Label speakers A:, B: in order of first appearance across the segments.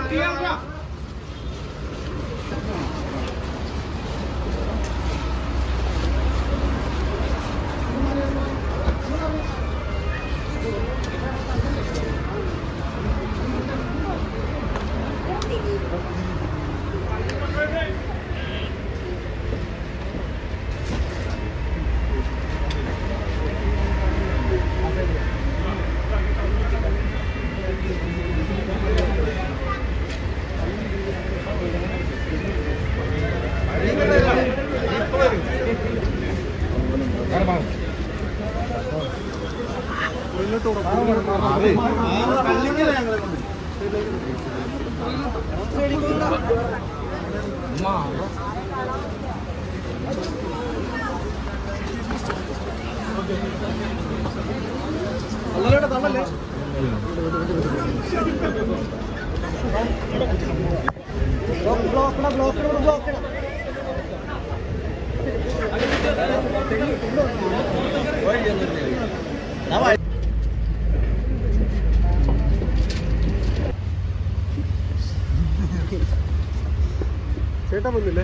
A: ചേട്ടാ വന്നില്ലേ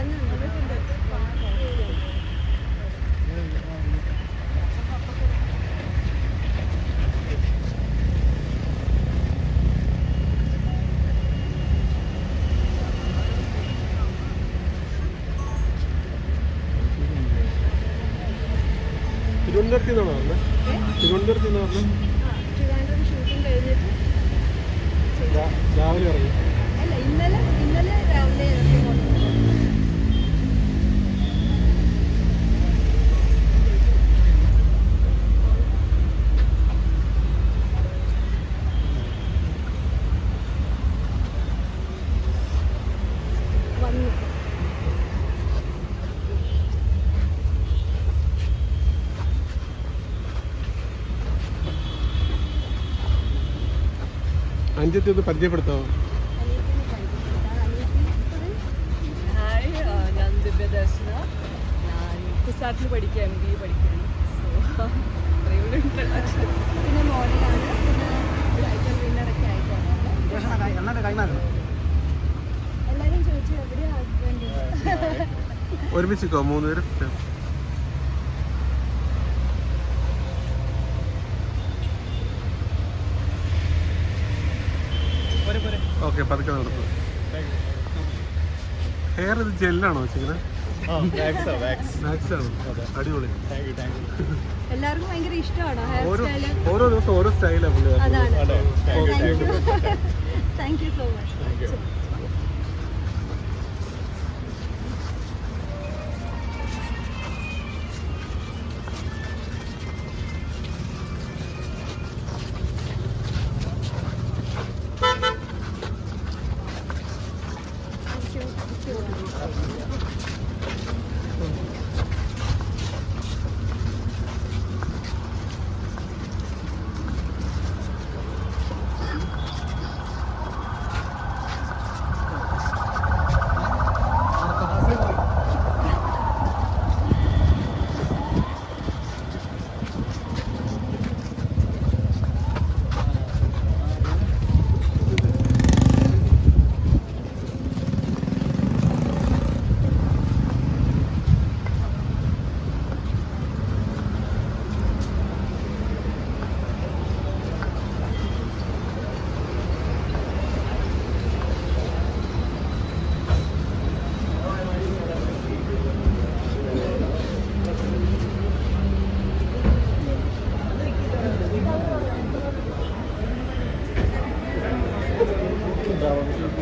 A: തിരുവനന്തപുരത്ത് നിന്നാണോ പറഞ്ഞത് തിരുവനന്തപുരത്ത് നിന്ന് പറഞ്ഞത്
B: ട്രിവാൻഡ്രം ഷൂട്ടിംഗ് കഴിഞ്ഞിട്ട്
A: രാ- രാവിലെ ഇറങ്ങി
B: അല്ല ഇന്നലെ ഇന്നലെ രാവിലെ ഇറങ്ങി പോകുന്നത് വന്നു
A: അഞ്ചത്തി ഒന്ന് പരിചയപ്പെടുത്താമോ
B: അനിയത്തിനെ കണ്ടിട്ടുണ്ട് അനിയത്തി
C: ഹായ് ആ, ഞാൻ ദിവ്യദർശന ഞാൻ കുസാറ്റിൽ പഠിക്കുക എം ബി എ പഠിക്കുകയാണ് സോ അത്രയുള്ള ഇൻട്രഡക്ഷൻ
B: പിന്നെ മോഡലാണ് പിന്നെ ടൈറ്റൽ വിന്നറൊക്കെ ആയിട്ടാണ് എല്ലാരും ചോദിച്ചു എവിടെയാ ഹസ്ബൻഡ്
A: ഒരുമിച്ചിക്കോ മൂന്ന് പേര് ഓക്കെ പതുക്കെ നടത്തും ഹെയർ ഇത് ജെല്ലാണോ വെച്ചിരിക്കുന്നത് മാക്സ് ആണോ അടിപൊളി
B: എല്ലാവർക്കും ഭയങ്കര ഇഷ്ടമാണോ ഹെയർ
A: ഓരോ
B: സ്റ്റൈല്
A: ഓരോ ദിവസം ഓരോ സ്റ്റൈലാണ് പുള്ളി
B: അതാണ്
A: Okay.
B: Thank you so much